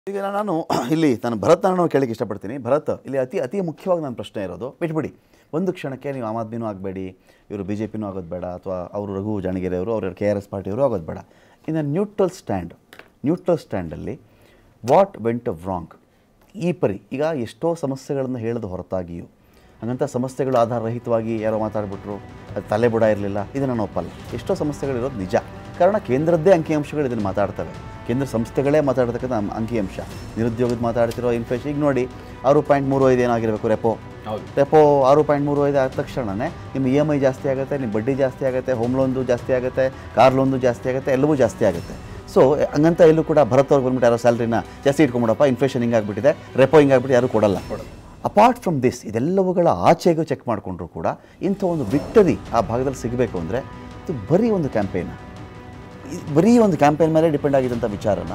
ಈಗ ನಾನು ಇಲ್ಲಿ ನಾನು ಭರತ್ ನಾನು ಕೇಳಕ್ಕೆ ಇಷ್ಟಪಡ್ತೀನಿ ಭರತ್ ಇಲ್ಲಿ ಅತಿ ಅತಿ ಮುಖ್ಯವಾಗಿ ನನ್ನ ಪ್ರಶ್ನೆ ಇರೋದು ಬಿಟ್ಬಿಡಿ ಒಂದು ಕ್ಷಣಕ್ಕೆ ನೀವು ಆಮ್ ಆದ್ಮಿನೂ ಆಗಬೇಡಿ ಇವರು ಬಿ ಜೆ ಪಿನೂ ಆಗೋದು ಬೇಡ ಅಥವಾ ಅವರು ರಘು ಜಾಣಗೆರೆ ಅವರು ಅವ್ರ ಕೆ ಆರ್ ಎಸ್ ಪಾರ್ಟಿಯವರು ಆಗೋದು ಬೇಡ ಇನ್ನು ನ್ಯೂಟ್ರಲ್ ಸ್ಟ್ಯಾಂಡ್ ನ್ಯೂಟ್ರಲ್ ಸ್ಟ್ಯಾಂಡಲ್ಲಿ ವಾಟ್ ವೆಂಟ್ ರಾಂಗ್ ಈ ಪರಿ ಈಗ ಎಷ್ಟೋ ಸಮಸ್ಯೆಗಳನ್ನು ಹೇಳದ ಹೊರತಾಗಿಯೂ ಹಾಗಂತ ಸಮಸ್ಯೆಗಳು ಆಧಾರರಹಿತವಾಗಿ ಯಾರೋ ಮಾತಾಡ್ಬಿಟ್ರು ಅದು ತಲೆ ಬುಡ ಇರಲಿಲ್ಲ ಇದನ್ನು ನಾನು ಒಪ್ಪಲ್ಲ ಎಷ್ಟೋ ಸಮಸ್ಯೆಗಳಿರೋದು ನಿಜ ಕಾರಣ ಕೇಂದ್ರದ್ದೇ ಅಂಕಿಅಂಶಗಳು ಇದನ್ನು ಮಾತಾಡ್ತವೆ ಕೇಂದ್ರ ಸಂಸ್ಥೆಗಳೇ ಮಾತಾಡ್ತಕ್ಕಂಥ ಅಂ- ಅಂಕಿಅಂಶ ನಿರುದ್ಯೋಗದ ಮಾತಾಡ್ತಿರೋ ಇನ್ಫ್ಲೇಷನ್ ಈಗ ನೋಡಿ ಆರು ಪಾಯಿಂಟ್ ಮೂರು ಐದು ಏನಾಗಿರಬೇಕು ರೆಪೋ ಹೌದು. ರೆಪೋ ಆರು ಪಾಯಿಂಟ್ ಮೂರು ಐದು ಆದ ತಕ್ಷಣವೇ ನಿಮ್ಮ ಇ ಎಮ್ ಐ ಜಾಸ್ತಿ ಆಗುತ್ತೆ ನಿಮ್ಮ ಬಡ್ಡಿ ಜಾಸ್ತಿ ಆಗುತ್ತೆ ಹೋಮ್ ಲೋನ್ದು ಜಾಸ್ತಿ ಆಗುತ್ತೆ ಕಾರ್ ಲೋನ್ದು ಜಾಸ್ತಿ ಆಗುತ್ತೆ ಎಲ್ಲವೂ ಜಾಸ್ತಿ ಆಗುತ್ತೆ ಸೊ ಹಂಗಂತ ಎಲ್ಲೂ ಕೂಡ ಭರತ್ ಅವ್ರಿಗೆ ಬಂದ್ಬಿಟ್ಟು ಯಾರೋ ಸ್ಯಾಲ್ರಿನ ಜಾಸ್ತಿ ಇಟ್ಕೊಂಬಿಡಪ್ಪ ಇನ್ಫ್ಲೇಷನ್ ಹಿಂಗಾಗ್ಬಿಟ್ಟಿದೆ ರೆಪೋ ಹಿಂಗಾಗ್ಬಿಟ್ಟು ಯಾರು ಕೊಡಲ್ಲ ಅಪಾರ್ಟ್ ಫ್ರಮ್ ದಿಸ್ ಇದೆಲ್ಲವುಗಳ ಆಚೆಗೂ ಚೆಕ್ ಮಾಡಿಕೊಂಡ್ರು ಕೂಡ ಇಂಥ ಒಂದು ವಿಕ್ಟರಿ ಆ ಭಾಗದಲ್ಲಿ ಸಿಗಬೇಕು ಅಂದರೆ ಇದು ಬರೀ ಒಂದು ಕ್ಯಾಂಪೇನ್ ಬರೀ ಒಂದು ಕ್ಯಾಂಪೇನ್ ಮೇಲೆ ಡಿಪೆಂಡ್ ಆಗಿದ್ದಂಥ ವಿಚಾರನ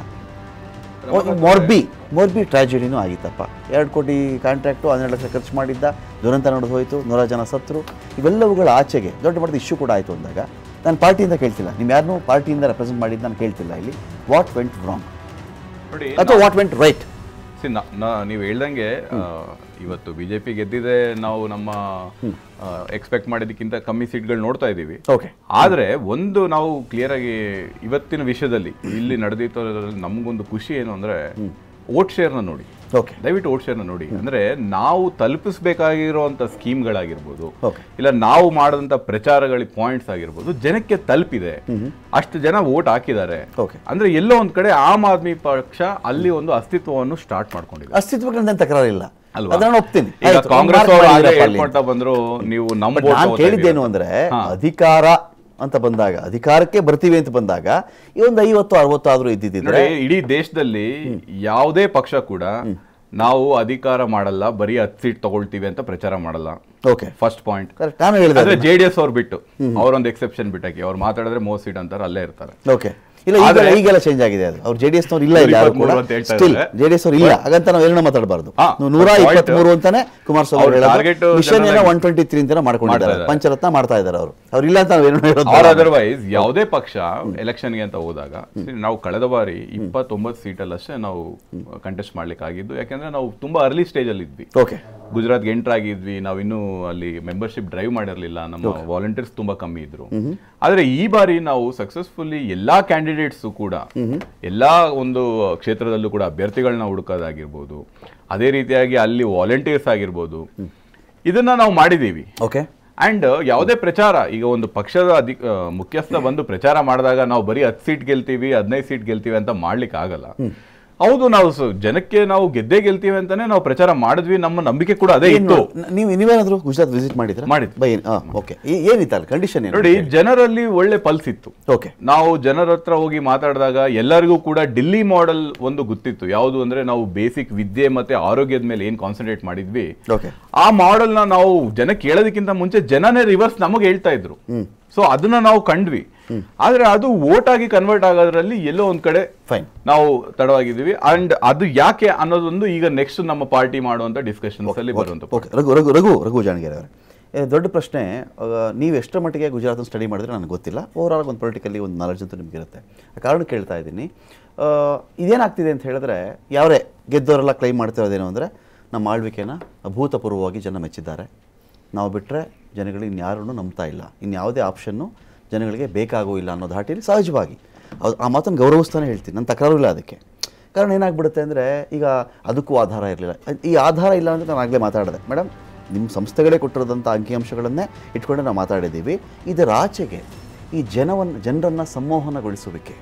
ಮೊರ್ಬಿ ಮೊರ್ಬಿ ಟ್ರಾಜಿಡಿನೂ ಆಗಿತ್ತಪ್ಪ ಎರಡು ಕೋಟಿ ಕಾಂಟ್ರಾಕ್ಟು ಹನ್ನೆರಡು ಲಕ್ಷ ಖರ್ಚು ಮಾಡಿದ್ದ ದುರಂತ ನಡೆದು ಹೋಯಿತು ನೂರ ಜನ ಸತ್ರು ಇವೆಲ್ಲವುಗಳ ಆಚೆಗೆ ದೊಡ್ಡ ಮಟ್ಟದ ಇಶ್ಯೂ ಕೂಡ ಆಯಿತು ಅಂದಾಗ ನಾನು ಪಾರ್ಟಿಯಿಂದ ಕೇಳ್ತಿಲ್ಲ ನೀವು ಯಾರನ್ನೂ ಪಾರ್ಟಿಯಿಂದ ರೆಪ್ರೆಸೆಂಟ್ ಮಾಡಿದ್ದು ನಾನು ಕೇಳ್ತಿಲ್ಲ ಇಲ್ಲಿ ವಾಟ್ ವೆಂಟ್ ರಾಂಗ್ ನೋಡಿ ಅಥವಾ ವಾಟ್ ವೆಂಟ್ ರೈಟ್ ಸಿ ನೀವು ಹೇಳ್ದಂಗೆ ಆ, ಇವತ್ತು ಬಿಜೆಪಿ ಗೆದ್ದಿದೆ ನಾವು ನಮ್ಮ ಎಕ್ಸ್ಪೆಕ್ಟ್ ಮಾಡಿದ್ದಕ್ಕಿಂತ ಕಮ್ಮಿ ಸೀಟ್ಗಳು ನೋಡ್ತಾ ಇದ್ದೀವಿ ಓಕೆ ಆದ್ರೆ ಒಂದು ನಾವು ಕ್ಲಿಯರ್ ಆಗಿ ಇವತ್ತಿನ ವಿಷಯದಲ್ಲಿ ಇಲ್ಲಿ ನಡೆದಿದ್ದರಲ್ಲಿ ನಮಗೊಂದು ಖುಷಿ ಏನು ಅಂದ್ರೆ ವೋಟ್ ಶೇರ್ನ ನೋಡಿ ಓಕೆ ದಯವಿಟ್ಟು ವೋಟ್ ಶೇರ್ನ ನೋಡಿ ಅಂದ್ರೆ ನಾವು ತಲುಪಿಸಬೇಕಾಗಿರುವಂತ ಸ್ಕೀಮ್ಗಳಾಗಿರ್ಬೋದು Okay. ಇಲ್ಲ ನಾವು ಮಾಡಿದಂತ ಪ್ರಚಾರಗಳ ಪಾಯಿಂಟ್ಸ್ ಆಗಿರ್ಬೋದು ಜನಕ್ಕೆ ತಲುಪಿದೆ ಅಷ್ಟು ಜನ ವೋಟ್ ಹಾಕಿದ್ದಾರೆ Okay. ಅಂದ್ರೆ ಎಲ್ಲೋ ಒಂದ್ ಕಡೆ ಆಮ್ ಆದ್ಮಿ ಪಕ್ಷ ಅಲ್ಲಿ ಒಂದು ಅಸ್ತಿತ್ವವನ್ನು ಸ್ಟಾರ್ಟ್ ಮಾಡ್ಕೊಂಡಿದೆ ಅಸ್ತಿತ್ವಗಳನ್ನ ತಕರಾರಿಲ್ಲ ಅಲ್ವಾ? ಅದನ್ನ ಒಪ್ತೀನಿ ಈಗ ಆಯ್ತು, ಕಾಂಗ್ರೆಸ್ mark ಅವರು ಮಾಡಿದ್ರಪ್ಪ ಆಗ್ಲೇ ಅಲ್ಲಿ. ಹೇಳ್ಕೊಳ್ತಾ ಬಂದ್ರು ನೀವು ನಮ್ಮ ಬಟ್ vote ನಾನು ತಗೋತಾ ಕೇಳಿದ್ದೇನು ಇದ್ದೀರಾ. ಅಂದ್ರೆ ಹಾ. ಅಧಿಕಾರ ಅಂತ ಬಂದಾಗ ಅಧಿಕಾರಕ್ಕೆ ಬರ್ತೀವಿ ಅಂತ ಬಂದಾಗ ಈ ಒಂದು ಐವತ್ತು ಅರವತ್ತು ಆದ್ರೂ ಇದ್ದಿದ್ದಿದ್ರೆ ನೋಡಿ ಇಡೀ ದೇಶದಲ್ಲಿ ಯಾವುದೇ ಪಕ್ಷ ಕೂಡ ನಾವು ಅಧಿಕಾರ ಮಾಡಲ್ಲ ಬರೀ ಹತ್ತು ಸೀಟ್ ತಗೊಳ್ತೀವಿ ಅಂತ ಪ್ರಚಾರ ಮಾಡಲ್ಲ ಓಕೆ ಫಸ್ಟ್ ಪಾಯಿಂಟ್ ಕರೆಕ್ಟ್ ನಾನು ಹೇಳಿದೆ ಆದ್ರೆ ಜೆ ಡಿ ಎಸ್ ಅವ್ರು ಬಿಟ್ಟು ಅವರೊಂದು ಎಕ್ಸೆಪ್ಷನ್ ಬಿಟ್ಟಾಕಿ ಅವ್ರು ಮಾತಾಡಿದ್ರೆ ಮೋಸ್ಟ್ ಸೀಟ್ ಅಂತಾರೆ ಅಲ್ಲೇ ಇರ್ತಾರೆ ಓಕೆ ಇಲ್ಲ ಈಗ ಆದ್ರೆ- ಈಗೆಲ್ಲ ಚೇಂಜ್ ಆಗಿದೆ ಅದು ಅವ್ರು ಜೆ ಡಿ ಎಸ್ ನವ್ರು ಇಲ್ಲ ಇಲ್ಲ ಯಾರು ಕೂಡ 123 ಅಂತ ಹೇಳ್ತಾ ಸ್ಟಿಲ್ ಇದ್ದಾರೆ. ಜೆ ಡಿ ಎಸ್ ಅವ್ರು ಇಲ್ಲ ಹಾಗಂತ ನಾವು ಏನೋ ಮಾತಾಡಬಾರ್ದು ಹಾ, ನೂರ but point- ಇಪ್ಪತ್ಮೂರು ಅಂತಾನೆ ಕುಮಾರಸ್ವಾಮಿ ಅವ್ರ ಅವರು target ಹೇಳೋದು ಮಿಷನ್ ಏನೋ general ಒನ್ ಟ್ವೆಂಟಿ ತ್ರೀ ಅಂತ ಮಾಡ್ಕೊಂಡಿದ್ದಾರೆ ಮಾಡ್ತಾ ಇದ್ದಾರೆ. ಪಂಚರತ್ನ ಮಾಡ್ತಾ ಇದ್ದಾರೆ ಅವರು ಅವ್ರು ಇಲ್ಲ ಅಂತ ನಾವು ಏನೋ ಹೇಳೋದು ಆರ್ ಬೇಡ. ಅದರ್ವೈಸ್ ಯಾವುದೇ ಪಕ್ಷ ಎಲೆಕ್ಷನ್ಗೆ ಅಂತ ಹೋದಾಗ see, ನಾವು ಕಳೆದ ಬಾರಿ ಇಪ್ಪತ್ತೊಂಬತ್ತು ಸೀಟಲ್ಲಿ ಅಷ್ಟೇ ನಾವು ಕಂಟೆಸ್ಟ್ ಮಾಡ್ಲಿಕ್ಕೆ ಆಗಿದ್ದು ಯಾಕಂದ್ರೆ ನಾವು ತುಂಬಾ ಅರ್ಲಿ ಸ್ಟೇಜ್ ಅಲ್ಲಿ ಇದ್ವಿ ಓಕೆ ಗುಜರಾತ್ಗೆ ಎಂಟರ್ ಆಗಿದ್ವಿ ನಾವು ಇನ್ನೂ ಅಲ್ಲಿ ಮೆಂಬರ್ಶಿಪ್ ಡ್ರೈವ್ ಮಾಡಿರಲಿಲ್ಲ ನಮ್ಮ ವಾಲಂಟಿಯರ್ಸ್ ತುಂಬಾ ಕಮ್ಮಿ ಇದ್ರು ಆದ್ರೆ ಈ ಬಾರಿ ನಾವು ಸಕ್ಸಸ್ಫುಲ್ಲಿ ಎಲ್ಲಾ ಕ್ಯಾಂಡಿಡೇಟ್ಸ್ ಕೂಡ ಎಲ್ಲಾ ಒಂದು ಕ್ಷೇತ್ರದಲ್ಲೂ ಕೂಡ ಅಭ್ಯರ್ಥಿಗಳನ್ನ ಹುಡುಕೋದಾಗಿರ್ಬೋದು ಅದೇ ರೀತಿಯಾಗಿ ಅಲ್ಲಿ ವಾಲಂಟಿಯರ್ಸ್ ಆಗಿರ್ಬೋದು ಇದನ್ನ ನಾವು ಮಾಡಿದೀವಿ ಓಕೆ ಅಂಡ್ ಯಾವುದೇ ಪ್ರಚಾರ ಈಗ ಒಂದು ಪಕ್ಷದ ಅಧಿ ಆ, ಮುಖ್ಯಸ್ಥ ಬಂದು ಪ್ರಚಾರ ಮಾಡಿದಾಗ ನಾವು ಬರೀ ಹತ್ತು ಸೀಟ್ ಗೆಲ್ತೀವಿ ಹದಿನೈದು ಸೀಟ್ ಗೆಲ್ತೀವಿ ಅಂತ ಮಾಡ್ಲಿಕ್ಕೆ ಆಗಲ್ಲ ಹೌದು ನಾವು ಸ- ಜನಕ್ಕೆ ನಾವು ಗೆದ್ದೇ ಗೆಲ್ತೀವಿ ಅಂತಾನೆ ನಾವು ಪ್ರಚಾರ ಮಾಡಿದ್ವಿ ನಮ್ಮ ನಂಬಿಕೆ ಕೂಡ ಅದೇ ಇತ್ತು ನ- ನೀವು ನೀವೇನಾದ್ರು ಗುಜರಾತ್ ವಿಸಿಟ್ ಮಾಡಿದ್ರ ಮಾಡಿದ್ವಿ. ಬೈ ಓಕೆ ಏನಿತ್ತಲ್ಲ ಕಂಡೀಷನ್ ಏನು ನೋಡಿ ಜನರಲ್ಲಿ ಒಳ್ಳೆ ಪಲ್ಸ್ ಇತ್ತು ಓಕೆ ನಾವು ಜನರ ಹತ್ರ ಹೋಗಿ ಮಾತಾಡಿದಾಗ ಎಲ್ಲರಿಗೂ ಕೂಡ ಡಿಲ್ಲಿ ಮಾಡೆಲ್ ಒಂದು ಗೊತ್ತಿತ್ತು ಯಾವುದು ಅಂದ್ರೆ ನಾವು ಬೇಸಿಕ್ ವಿದ್ಯೆ ಮತ್ತೆ ಆರೋಗ್ಯದ ಮೇಲೆ ಏನ್ ಕಾನ್ಸಂಟ್ರೇಟ್ ಮಾಡಿದ್ವಿ ಓಕೆ ಆ ಮಾಡೆಲ್ ನ ನಾವು ಜನ ಕೇಳೋದಕ್ಕಿಂತ ಮುಂಚೆ ಜನನೇ ರಿವರ್ಸ್ ನಮಗೆ ಹೇಳ್ತಾ ಇದ್ರು ಸೊ ಅದನ್ನ ನಾವು ಕಂಡ್ವಿ ಆದ್ರೆ ಅದು ವೋಟ್ ಆಗಿ ಕನ್ವರ್ಟ್ ಆಗೋದ್ರಲ್ಲಿ ಎಲ್ಲೋ ಒಂದ್ ಕಡೆ ಫೈನ್ ನಾವು ತಡವಾಗಿದ್ದೀವಿ ಅಂಡ್ ಅದು ಯಾಕೆ ಅನ್ನೋದೊಂದು ಈಗ ನೆಕ್ಸ್ಟ್ ನಮ್ಮ ಪಾರ್ಟಿ ಮಾಡುವಂತ ಡಿಸ್ಕಷನ್ಸ್ ಅಲ್ಲಿ ಬರುವಂತ ಓಕೆ ರಘು ರಘು ರಘು ರಘು ಜಾಣಗೆರೆ ಅವರೇ ಏ, ದೊಡ್ಡ ಪ್ರಶ್ನೆ ಆ, ನೀವು ಎಷ್ಟರ ಮಟ್ಟಿಗೆ ಗುಜರಾತ್ ಸ್ಟಡಿ ಮಾಡಿದ್ರೆ ನನಗೆ ಗೊತ್ತಿಲ್ಲ ಓವರಾಲ್ ಒಂದು ಪೊಲಿಟಿಕಲಿ ಒಂದು ನಾಲೆಜ್ ಅಂತೂ ನಿಮ್ಗೆ ಇರುತ್ತೆ ಆ ಕಾರಣ ಕೇಳ್ತಾ ಇದ್ದೀನಿ ಆ, ಇದೇನಾಗ್ತಿದೆ ಅಂತ ಹೇಳಿದ್ರೆ ಯಾವರೇ ಗೆದ್ದವರೆಲ್ಲ ಕ್ಲೈಮ್ ಮಾಡ್ತಿರೋದೇನು ಅಂದರೆ ನಮ್ಮ ಆಳ್ವಿಕೆನ ಅಭೂತಪೂರ್ವವಾಗಿ ಜನ ಮೆಚ್ಚಿದ್ದಾರೆ ನಾವು ಬಿಟ್ಟರೆ ಜನಗಳಿಗೆ ಇನ್ಯಾರನ್ನು ನಂಬ್ತಾ ಇಲ್ಲ ಇನ್ಯಾವುದೇ ಆಪ್ಷನ್ನು ಜನಗಳಿಗೆ ಬೇಕಾಗೋ ಇಲ್ಲ ಅನ್ನೋ ಧಾಟಿಯಲ್ಲಿ ಸಹಜವಾಗಿ ಅದು- ಆ ಮಾತನ್ನು ಗೌರವಿಸ್ತಾನೆ ಹೇಳ್ತೀನಿ ನನ್ನ ತಕರಾರು ಇಲ್ಲ ಅದಕ್ಕೆ ಕಾರಣ ಏನಾಗ್ಬಿಡುತ್ತೆ ಅಂದರೆ ಈಗ ಅದಕ್ಕೂ ಆಧಾರ ಇರಲಿಲ್ಲ ಈ ಆಧಾರ ಇಲ್ಲ ಅಂತ ನಾನು ಆಗಲೇ ಮಾತಾಡಿದೆ ಮೇಡಮ್ ನಿಮ್ಮ ಸಂಸ್ಥೆಗಳೇ ಕೊಟ್ಟಿರೋದಂಥ ಅಂಕಿಅಂಶಗಳನ್ನೇ ಇಟ್ಕೊಂಡು ನಾವು ಮಾತಾಡಿದ್ದೀವಿ ಇದರ ಆಚೆಗೆ ಈ ಜನವನ್ನು ಜನರನ್ನು ಸಂಮೋಹನಗೊಳಿಸುವಿಕೆ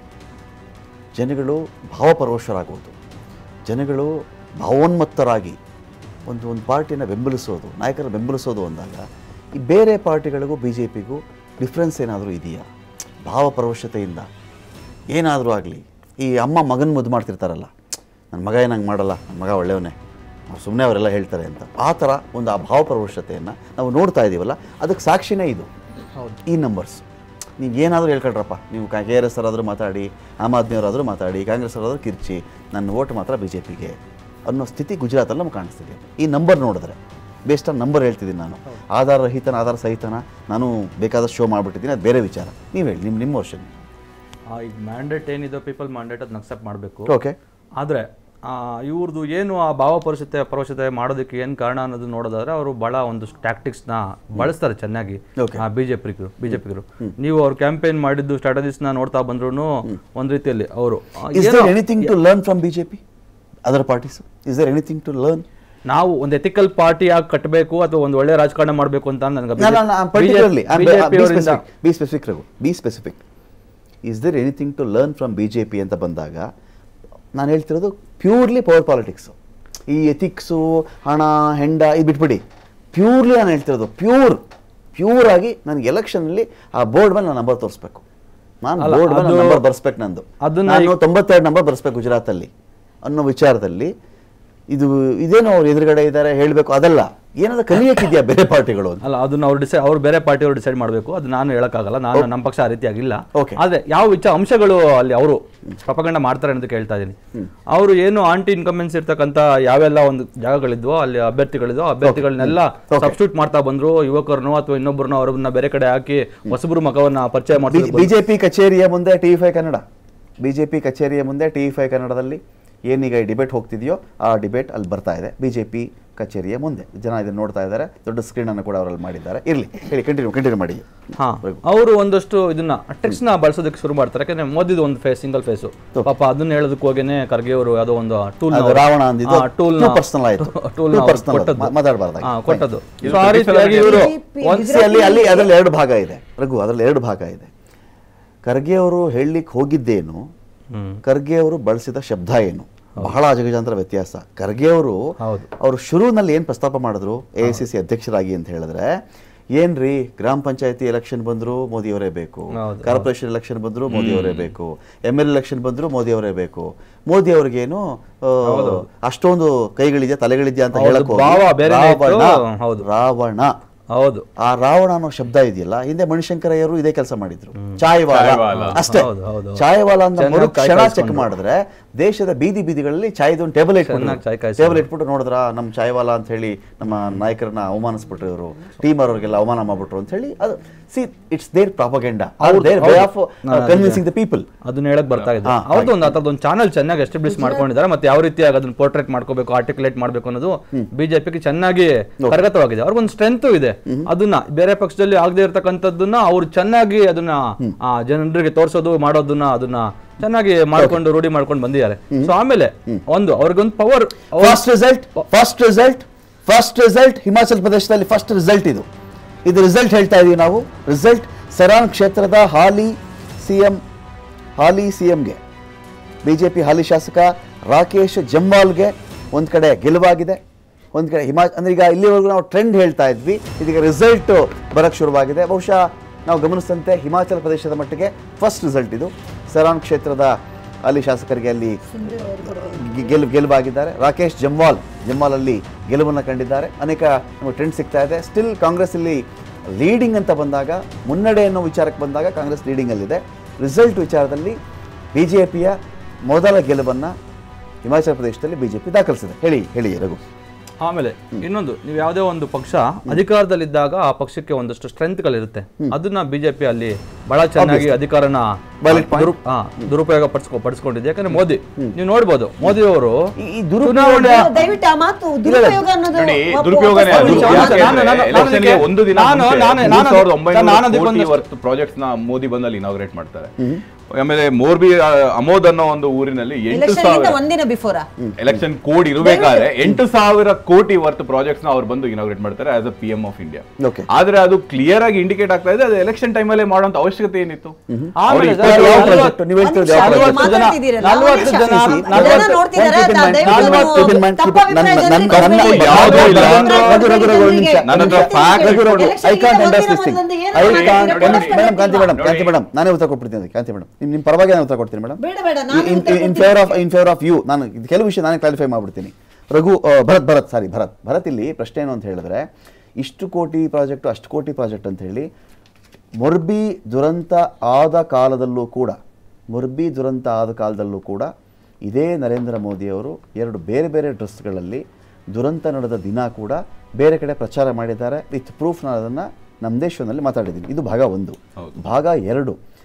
ಜನಗಳು ಭಾವಪರವಶರಾಗುವುದು ಜನಗಳು ಭಾವೋನ್ಮತ್ತರಾಗಿ ಒಂದು ಒಂದು ಪಾರ್ಟಿನ ಬೆಂಬಲಿಸೋದು ನಾಯಕರ ಬೆಂಬಲಿಸೋದು ಅಂದಾಗ ಈ ಬೇರೆ ಪಾರ್ಟಿಗಳಿಗೂ ಬಿ ಜೆ ಪಿಗೂ ಡಿಫ್ರೆನ್ಸ್ ಏನಾದರೂ ಇದೆಯಾ ಭಾವಪರವಶತೆಯಿಂದ ಏನಾದರೂ ಆಗಲಿ ಈ ಅಮ್ಮ ಮಗನ ಮುದ್ದು ಮಾಡ್ತಿರ್ತಾರಲ್ಲ ನನ್ನ ಮಗ ಏನಂಗೆ ಮಾಡಲ್ಲ ನನ್ನ ಮಗ ಒಳ್ಳೆಯವನೇ ಸುಮ್ಮನೆ ಅವರೆಲ್ಲ ಹೇಳ್ತಾರೆ ಅಂತ ಆ ಥರ ಒಂದು ಆ ಭಾವಪರವಶತೆಯನ್ನು ನಾವು ನೋಡ್ತಾ ಇದ್ದೀವಲ್ಲ ಅದಕ್ಕೆ ಸಾಕ್ಷಿನೇ ಇದು ಈ ನಂಬರ್ಸ್ ನೀವು ಏನಾದರೂ ಹೇಳ್ಕೊಳ್ರಪ್ಪ ನೀವು ಕೆ ಆರ್ ಎಸ್ ಅವರಾದರೂ ಮಾತಾಡಿ ಆಮ್ ಆದ್ಮಿಯವರಾದರೂ ಮಾತಾಡಿ ಕಾಂಗ್ರೆಸ್ ಅವರಾದರೂ ಕಿರ್ಚಿ ನನ್ನ ಓಟ್ ಮಾತ್ರ ಬಿ ಜೆ ಪಿಗೆ ಅನ್ನೋ ಸ್ಥಿತಿ ಗುಜರಾತಲ್ಲಿ ನಮ್ಗೆ ಕಾಣಿಸ್ತಿದೆ ಈ ನಂಬರ್ ನೋಡಿದ್ರೆ ಬೇಸ್ಟ್ ಆನ್ ನಂಬರ್ ಹೇಳ್ತಿದ್ದೀನಿ ನಾನು ಆಧಾರ ರಹಿತನ ಆಧಾರ ಸಹಿತನ ನಾನು ಬೇಕಾದಷ್ಟು ಶೋ ಮಾಡಿಬಿಟ್ಟಿದ್ದೀನಿ ಅದು ಬೇರೆ ವಿಚಾರ ನೀವು ಹೇಳಿ ನಿಮ್ಮ ನಿಮ್ಮ ವರ್ಷನ್ ಆ, ಈಗ ಮ್ಯಾಂಡೇಟ್ ಏನಿದೆ ಪೀಪಲ್ ಮ್ಯಾಂಡೇಟ್ ಅದನ್ನ ಅಕ್ಸೆಪ್ಟ್ ಮಾಡಬೇಕು ಓಕೆ ಆದರೆ ಇವ್ರದ್ದು ಏನು ಆ ಭಾವ ಪರುಷತೆ ಪರವಶತೆ ಮಾಡೋದಕ್ಕೆ ಏನು ಕಾರಣ ಅನ್ನೋದು ನೋಡೋದಾದ್ರೆ ಅವರು ಬಹಳ ಒಂದು ಟ್ಯಾಕ್ಟಿಕ್ಸ್ನ ಬಳಸ್ತಾರೆ ಚೆನ್ನಾಗಿ Okay. ಬಿಜೆಪಿಗರು ಬಿಜೆಪಿಗರು ನೀವು ಅವ್ರು ಕ್ಯಾಂಪೇನ್ ಮಾಡಿದ್ದು ಸ್ಟ್ರಾಟಜಿಸ್ನ ನೋಡ್ತಾ ಬಂದ್ರು ಒಂದ್ ರೀತಿಯಲ್ಲಿ ಅವರು is there anything to learn from BJP other parties is there anything to learn ನಾವು ಒಂದು ಎಥಿಕಲ್ ಪಾರ್ಟಿ ಆಗಿ ಕಟ್ಟಬೇಕು ಅಥವಾ ಒಂದು ಒಳ್ಳೆ ರಾಜಕಾರಣ ಮಾಡಬೇಕು ಅಂತ ನನಗೆ ಪರ್ಟಿಕ್ಯುಲರ್ಲಿ ಬಿಜೆಪಿ ಅವರಿಂದ be specific Raghu be specific is there anything to learn from B J P ಅಂತ ಬಂದಾಗ ನಾನು ಹೇಳ್ತಿರೋದು ಪ್ಯೂರ್ಲಿ ಪವರ್ ಪಾಲಿಟಿಕ್ಸು ಈ ಎಥಿಕ್ಸು ಹಣ ಹೆಂಡ ಇದು ಬಿಟ್ಬಿಡಿ ಪ್ಯೂರ್ಲಿ ನಾನು ಹೇಳ್ತಿರೋದು ಪ್ಯೂರ್ ಪ್ಯೂರ್ ಆಗಿ ನನಗೆ ಎಲೆಕ್ಷನಲ್ಲಿ ಆ ಬೋರ್ಡ್ ಮೇಲೆ ನಾನು ನಂಬರ್ ತೋರಿಸ್ಬೇಕು ನಾನು ಅಲ್ಲ, ಬೋರ್ಡ್ ಮೇಲೆ ಅದು- ನಂಬರ್ ಬರ್ಸ್ಬೇಕು ನಂದು ಅದನ್ನ ನಾನು ತೊಂಬತ್ತೆರಡು ನಂಬರ್ ಬರ್ಸ್ಬೇಕು ಗುಜರಾತಲ್ಲಿ ಅನ್ನೋ ವಿಚಾರದಲ್ಲಿ ಇದು ಇದೇನೋ ಅವ್ರು ಎದುರುಗಡೆ ಇದ್ದಾರೆ ಹೇಳಬೇಕು ಅದಲ್ಲ ಏನಾದ್ರು ಕಲಿಯಕ್ಕಿದೆಯಾ ಬೇರೆ ಪಾರ್ಟಿಗಳು ಅಂತ ಅಲ್ಲ ಅದನ್ನ ಅವ್ರು ಡಿಸೈಡ್ ಅವ್ರು ಬೇರೆ ಪಾರ್ಟಿಯವರು ಡಿಸೈಡ್ ಮಾಡಬೇಕು ಅದು ನಾನು ಹೇಳಕ್ಕಾಗಲ್ಲ ನಾನು ನಮ್ಮ ಪಕ್ಷ ಆ ರೀತಿಯಾಗಿಲ್ಲ Okay. ಆದ್ರೆ ಯಾವ ವಿಚಾರ ಅಂಶಗಳು ಅಲ್ಲಿ ಅವರು ಪ್ರಪಗಂಡ ಮಾಡ್ತಾರೆ ಅಂತ ಕೇಳ್ತಾ ಇದ್ದೀನಿ ಅವರು ಏನು ಆಂಟಿ ಇನ್ಕಮೆನ್ಸ್ ಇರ್ತಕ್ಕಂಥ ಯಾವೆಲ್ಲ ಒಂದು ಜಾಗಗಳಿದ್ವೋ ಅಲ್ಲಿ ಅಭ್ಯರ್ಥಿಗಳಿದ್ವೋ ಅಭ್ಯರ್ಥಿಗಳನ್ನೆಲ್ಲ ಸಬ್ಸ್ಟಿಟ್ಯೂಟ್ ಮಾಡ್ತಾ ಬಂದ್ರು ಯುವಕರನ್ನು ಅಥವಾ ಇನ್ನೊಬ್ಬರನ್ನು ಅವ್ರನ್ನ ಬೇರೆ ಕಡೆ ಹಾಕಿ ಹೊಸಬ್ರು ಮಗವನ್ನ ಪರಿಚಯ ಮಾಡ್ತಾರೆ ಬಿಜೆಪಿ ಕಚೇರಿಯ ಮುಂದೆ ಟಿ ಫೈ ಕನ್ನಡ ಬಿಜೆಪಿ ಕಚೇರಿಯ ಮುಂದೆ ಟಿ ಫೈ ಕನ್ನಡದಲ್ಲಿ ಏನೀಗ ಈ ಡಿಬೇಟ್ ಹೋಗ್ತಿದೆಯೋ ಆ ಡಿಬೇಟ್ ಅಲ್ಲಿ ಬರ್ತಾ ಇದೆ ಬಿಜೆಪಿ ಕಚೇರಿಯ ಮುಂದೆ ಜನ ಇದನ್ನು ನೋಡ್ತಾ ಇದ್ದಾರೆ ದೊಡ್ಡ ಸ್ಕ್ರೀನ್ ಅನ್ನು ಕೂಡ ಅವರಲ್ಲಿ ಮಾಡಿದ್ದಾರೆ ಇರಲಿ ಹೇಳಿ ಕಂಟಿನ್ಯೂ ಕಂಟಿನ್ಯೂ ಮಾಡಿ ಹಾ ಅವರು ಒಂದಷ್ಟು ಇದನ್ನ ಟ್ರಿಕ್ಸ್ ನ ಬಳಸೋದಕ್ಕೆ ಶುರು ಮಾಡ್ತಾರೆ ಯಾಕಂದ್ರೆ ಮೋದಿದು ಒಂದು ಫೇಸ್ ಸಿಂಗಲ್ ಫೇಸ್ ಪಾಪ ಅದನ್ನ ಹೇಳೋದಕ್ಕೆ ಹೋಗೇನೆ ಖರ್ಗೆ ಅವರು ಯಾವುದೋ ಒಂದು ಟೂಲ್ ಅದು ರಾವಣ ಅಂದಿದ್ದು ಟೂಲ್ too personal ಆಯ್ತು. Too personal ಅದು. ಮಾ- ಮಾತಾಡ್ಬಾರ್ದಾಗಿ. ಕೊಟ್ಟದ್ದು ಸೊ ಆ ರೀತಿಯಾಗಿ ಇವರು ಒಂದ್ಸಿ ಅಲ್ಲಿ ಅಲ್ಲಿ ಅದರಲ್ಲಿ ಎರಡು ಭಾಗ ಇದೆ ರಘು ಅದರಲ್ಲಿ ಎರಡು ಭಾಗ ಇದೆ ಖರ್ಗೆ ಅವರು ಹೇಳಲಿಕ್ಕೆ ಹೋಗಿದ್ದೇನು ಖರ್ಗೆ ಅವರು ಬಳಸಿದ ಶಬ್ದ ಏನು ಬಹಳ ಅಜಗಜಾಂತರ ವ್ಯತ್ಯಾಸ ಖರ್ಗೆ ಅವರು ಹೌದು. ಅವರು ಶುರುವಿನಲ್ಲಿ ಏನು ಪ್ರಸ್ತಾಪ ಮಾಡಿದ್ರು ಎ ಸಿ ಸಿ ಅಧ್ಯಕ್ಷರಾಗಿ ಅಂತ ಹೇಳಿದ್ರೆ ಏನ್ರಿ ಗ್ರಾಮ ಪಂಚಾಯತಿ ಎಲೆಕ್ಷನ್ ಬಂದ್ರು ಮೋದಿ ಅವರೇ ಬೇಕು ಹೌದು. ಕಾರ್ಪೊರೇಷನ್ ಎಲೆಕ್ಷನ್ ಬಂದ್ರು ಮೋದಿ ಅವರೇ ಬೇಕು ಎಮ್ ಎಲ್ ಎಲೆಕ್ಷನ್ ಬಂದ್ರು ಮೋದಿ ಅವರೇ ಬೇಕು ಮೋದಿ ಅವ್ರಿಗೇನು ಆ, ಅಷ್ಟೊಂದು ಕೈಗಳಿದೆ ತಲೆಗಳಿದೆ ಅಂತ ಹೌದು, ಹೇಳಕ್ ಹೋಗಿ ಭಾವ ಬೇರೆನೇ ಇತ್ತು. ರಾವಣ ಹೌದು. ರಾವಣ ಹೌದು ಆ ರಾವಣ ಅನ್ನೋ ಶಬ್ದ ಇದೆಯಲ್ಲ ಹಿಂದೆ ಮಣಿಶಂಕರಯ್ಯರು ಇದೇ ಕೆಲಸ ಮಾಡಿದ್ರು ಚಾಯ್ವಾಲ ಚಾಯ್ವಾಲ. ಅಷ್ಟೇ ಹೌದು, ಹೌದು. ಚಾಯ್ವಾಲ ಅಂತ ಚೆನ್ನಾಗಿ ಮರು ಚಾಯ್ ಕ್ಷಣ ಚೆಕ್ ಕಾಯಿಸ್ಕೊಂಡು. ಮಾಡಿದ್ರೆ ದೇಶದ ಬೀದಿ ಬೀದಿಗಳಲ್ಲಿ ಚಾಯ್ದು ಒಂದು ಟೇಬಲ್ ಚೆನ್ನಾಗಿ ಚಾಯ್ ಇಟ್ಬಿಟ್ಟು ಕಾಯಿಸ್ಕೊಂಡು. ಟೇಬಲ್ ಇಟ್ಬಿಟ್ಟು ನೋಡಿದ್ರ ನಮ್ಮ ಚಾಯ್ವಾಲ ಅಂತ ಹೇಳಿ ನಮ್ಮ ನಾಯಕರನ್ನ ಅವಮಾನಿಸ್ಬಿಟ್ರು ಇವರು ಟೀಮ್ ಅವ್ರಿಗೆಲ್ಲ ಅವಮಾನ ಮಾಡ್ಬಿಟ್ರು ಅಂತ ಹೇಳಿ ಅದು see it's their propaganda their way of convincing the people ಅದನ್ನ ಹೇಳಕ್ ಬರ್ತಾ ಇದೆ ಹಾ, ಅವ್ರದ್ದು ಒಂದು ಅದ್ರದ್ದು ಒಂದು ಚಾನಲ್ ಚೆನ್ನಾಗಿ ಎಸ್ಟಾಬ್ಲಿಷ್ ಮಾಡ್ಕೊಂಡಿದ್ದಾರೆ ಮತ್ತೆ ಯಾವ ರೀತಿಯಾಗಿ ಅದನ್ನ ಪೋರ್ಟ್ರೇಟ್ ಮಾಡ್ಕೋಬೇಕು ಆರ್ಟಿಕ್ಯುಲೇಟ್ ಮಾಡಬೇಕು ಅನ್ನೋದು ಬಿಜೆಪಿಗೆ ಚೆನ್ನಾಗಿ ಕರಗತವಾಗಿದೆ ಅವ್ರಿಗೊಂದು ಸ್ಟ್ರೆಂತ್ ಇದೆ ಅದನ್ನ ಬೇರೆ ಪಕ್ಷದಲ್ಲಿ ಆಗದೆ ಇರತಕ್ಕಂಥದ್ದನ್ನ ಅವ್ರು ಚೆನ್ನಾಗಿ ಅದನ್ನ ಆ, ಜನರಿಗೆ ತೋರಿಸೋದು ಮಾಡೋದನ್ನ ಅದನ್ನ ಚೆನ್ನಾಗಿ ಮಾಡ್ಕೊಂಡು ರೂಢಿ ಮಾಡ್ಕೊಂಡು ಬಂದಿದ್ದಾರೆ ಸೊ ಆಮೇಲೆ ಒಂದು ಅವ್ರಿಗೊಂದು power first result first result first result Himachal ಪ್ರದೇಶದಲ್ಲಿ ಫಸ್ಟ್ ರಿಸಲ್ಟ್ ಇದು ಇದು ರಿಸಲ್ಟ್ ಹೇಳ್ತಾ ಇದೀವಿ ನಾವು ರಿಸಲ್ಟ್ ಸರಾನ್ ಕ್ಷೇತ್ರದ ಹಾಲಿ ಸಿ ಎಂ ಹಾಲಿ ಸಿ ಎಂಗೆ ಬಿಜೆಪಿ ಹಾಲಿ ಶಾಸಕ ರಾಕೇಶ್ ಜಮ್ವಾಲ್ಗೆ ಒಂದು ಕಡೆ ಗೆಲುವಾಗಿದೆ ಒಂದು ಕಡೆ ಹಿಮಾ ಅಂದ್ರೆ ಈಗ ಇಲ್ಲಿವರೆಗೂ ನಾವು ಟ್ರೆಂಡ್ ಹೇಳ್ತಾ ಇದ್ವಿ ಇದೀಗ ರಿಸಲ್ಟ್ ಬರಕ್ಕೆ ಶುರುವಾಗಿದೆ ಬಹುಶಃ ನಾವು ಗಮನಿಸಿದಂತೆ ಹಿಮಾಚಲ ಪ್ರದೇಶದ ಮಟ್ಟಿಗೆ ಫಸ್ಟ್ ರಿಸಲ್ಟ್ ಇದು ಸರಾನ್ ಕ್ಷೇತ್ರದ ಅಲ್ಲಿ ಶಾಸಕರಿಗೆ ಅಲ್ಲಿ ಗೆ- ಗೆಲುವು ಗೆಲುವಾಗಿದ್ದಾರೆ ರಾಕೇಶ್ ಜಮ್ವಾಲ್ ಜಮ್ವಾಲ್ ಅಲ್ಲಿ ಗೆಲುವನ್ನು ಕಂಡಿದ್ದಾರೆ ಅನೇಕ ನಮಗೆ ಟ್ರೆಂಡ್ ಸಿಗ್ತಾ ಇದೆ ಸ್ಟಿಲ್ ಕಾಂಗ್ರೆಸ್ ಇಲ್ಲಿ ಲೀಡಿಂಗ್ ಅಂತ ಬಂದಾಗ ಮುನ್ನಡೆ ಅನ್ನೋ ವಿಚಾರಕ್ಕೆ ಬಂದಾಗ ಕಾಂಗ್ರೆಸ್ ಲೀಡಿಂಗಲ್ಲಿದೆ ರಿಸಲ್ಟ್ ವಿಚಾರದಲ್ಲಿ ಬಿ ಜೆ ಪಿಯ ಮೊದಲ ಗೆಲುವನ್ನು ಹಿಮಾಚಲ ಪ್ರದೇಶದಲ್ಲಿ ಬಿ ಜೆ ಪಿ ದಾಖಲಿಸಿದೆ ಹೇಳಿ ಹೇಳಿ ರಘು ಆಮೇಲೆ ಇನ್ನೊಂದು ನೀವು ಯಾವುದೇ ಒಂದು ಪಕ್ಷ ಅಧಿಕಾರದಲ್ಲಿದ್ದಾಗ ಆ ಪಕ್ಷಕ್ಕೆ ಒಂದಷ್ಟು ಸ್ಟ್ರೆಂತ್ಗಳಿರುತ್ತೆ ಅದನ್ನ ಬಿಜೆಪಿ ಅಲ್ಲಿ ಬಹಳ ಚೆನ್ನಾಗಿ ಅಧಿಕಾರನ Valid point. ದುರು- ಹಾ, ದುರುಪಯೋಗ ಪಡಿಸ್ಕೊ ಪಡಿಸ್ಕೊಂಡಿದೆ ಯಾಕಂದ್ರೆ ಮೋದಿ ನೀವು ನೋಡ್ಬೋದು ಮೋದಿ ಅವರು ಈ- ಈ ದುರುಪಯೋಗ ದಯವಿಟ್ಟು ಆ ಮಾತು ದುರುಪಯೋಗ ಅನ್ನೋದು ನೋಡಿ ವಾಪಸ್ ದುರುಪಯೋಗನೇ ವಾಪಸ್ ಅದು. ನಾನು- ಯಾಕೆ ನಾನು- ಅಂದ್ರೆ ನಾನು- election ಗೆ ನಾನು- ಒಂದು ದಿನ ನಾನು- ಮುಂಚೆ ನಾನು- ಮೂರ್ ಸಾವಿರದ ನಾನು ಒಂಬೈನೂರ ಅದಕ್ಕೆ ಕೋಟಿ ಒಂದಷ್ಟು- ವರ್ತ್ ಪ್ರಾಜೆಕ್ಟ್ಸ್ ನ ಮೋದಿ ಬಂದಲ್ಲಿ ಇನಾಗ್ರೇಟ್ ಮಾಡ್ತಾರೆ ಆಮೇಲೆ ಮೋರ್ಬಿ ಆ, ಅಮೋದ್ ಅನ್ನೋ ಒಂದು ಊರಿನಲ್ಲಿ ಎಂಟು ಎಲೆಕ್ಷನ್ ಸಾವಿರ ಒಂದಿನ ಬಿಫೋರ ಎಲೆಕ್ಷನ್ ಕೋಡ್ ಇರಬೇಕಾದ್ರೆ ಎಂಟು ಸಾವಿರ ಕೋಟಿ ವರ್ತ್ ಪ್ರಾಜೆಕ್ಟ್ಸ್ ನ ಅವ್ರು ಬಂದು ಇನಾಗ್ರೇಟ್ ಮಾಡ್ತಾರೆ as a P M of India okay ಆದ್ರೆ ಅದು ಕ್ಲಿಯರ್ ಆಗಿ ಇಂಡಿಕೇಟ್ ಆಗ್ತಾ ಇದೆ ಅದು ಎಲೆಕ್ಷನ್ ಟೈಮ್ ಅಲ್ಲೇ ಮಾಡುವಂತ ಅವಶ್ಯಕತೆ ಏನಿತ್ತು ಆಮೇಲೆ ಅವ್ರು ಸರ್, ಇಪ್ಪತ್ತು- ಯಾವ ನಲ್ವತ್ತು- ಪ್ರಾಜೆಕ್ಟ್ ನೀವು ಹೇಳ್ತಿರೋದು ಯಾವ ನಲ್ವತ್ತು ಪ್ರಾಜೆಕ್ಟ್ ಜನ ಮಾತಾಡ್ತಿದ್ದೀರಲ್ಲ, ನಲ್ವತ್ತು ಒಂದು ಜನ- ನಿಮಿಷ. ನಲ್ವತ್ತು- ಜನ ನೋಡ್ತಿದ್ದಾರೆ, keep in mind, ದಯವಿಟ್ಟು keep in mind, keep in mind, keep in- ತಪ್ಪಾಭಿಪ್ರಾಯ ನನ್ನ- ನನ್ನ- ಜನರಿಗೆ ನನ್ನ- ಕೊಡ್ಬೇಡಿ. ಯಾವುದೂ ಇಲ್ಲ. ರಘು, ರಘು, ರಘು, ಒಂದು ನಿಮಿಷ. ನನ್ನ ಹತ್ರ fact Raghu, Raghu, election I can't ಗೆ endorse this thing. ಒಂದಿನ I ಮುಂದೆ can't- ಏನೋ ಒಂದು ಮಾಡಿ ನಿಮಿಷ, ಮೇಡಮ್ ಕಾಂತಿ ಮೇಡಮ್ ನೋಡಿ. ಕಾಂತಿ ಮೇಡಮ್ ನಾನೇ ಉತ್ತರ ಕೊಟ್ಬಿಡ್ತೀನಿ ಅದಕ್ಕೆ ಕಾಂತಿ ಮೇಡಮ್ ನಿಮ್ಮ ನಿಮ್ಮ ಪರವಾಗಿ ನಾನು ಉತ್ತರ ಕೊಡ್ತೀನಿ ಮೇಡಮ್ ಬೇಡ ಬೇಡ ನಾನು ಇನ್ ಉತ್ತರ ಇನ್ ಕೊಡ್ತೀನಿ. Favour of in favour of you ನಾನು ಇದು ಕೆಲವು ವಿಷಯ ನಾನೇ ಕ್ಲಾರಿಫೈ ಮಾಡ್ಬಿಡ್ತೀನಿ ರಘು ಆ, ಭರತ್ ಭರತ್ ಸಾರಿ ಭರತ್ ಭರತ್ ಇಲ್ಲಿ ಪ್ರಶ್ನೆ ಏನು ಅಂತ ಹೇಳಿದ್ರೆ ಇಷ್ಟು ಕೋಟಿ ಪ್ರಾಜೆಕ್ಟ್ ಅಷ್ಟು ಕೋಟಿ ಪ್ರಾಜೆಕ್ಟ್ ಅಂತ ಹೇಳಿ ಮೊರ್ಬಿ ದುರಂತ ಆದ ಕಾಲದಲ್ಲೂ ಕೂಡ ಮೊರ್ಬಿ ದುರಂತ ಆದ ಕಾಲದಲ್ಲೂ ಕೂಡ ಇದೇ ನರೇಂದ್ರ ಮೋದಿಯವರು ಎರಡು ಬೇರೆ ಬೇರೆ ಡ್ರೆಸ್ಗಳಲ್ಲಿ ದುರಂತ ನಡೆದ ದಿನ ಕೂಡ ಬೇರೆ ಕಡೆ ಪ್ರಚಾರ ಮಾಡಿದ್ದಾರೆ ವಿತ್ ಪ್ರೂಫ್ ನಾನು ಅದನ್ನು ನಮ್ಮ ದೇಶದಲ್ಲಿ ಮಾತಾಡಿದ್ದೀನಿ ಇದು ಭಾಗ ಒಂದು ಹೌದು. ಭಾಗ ಎರಡು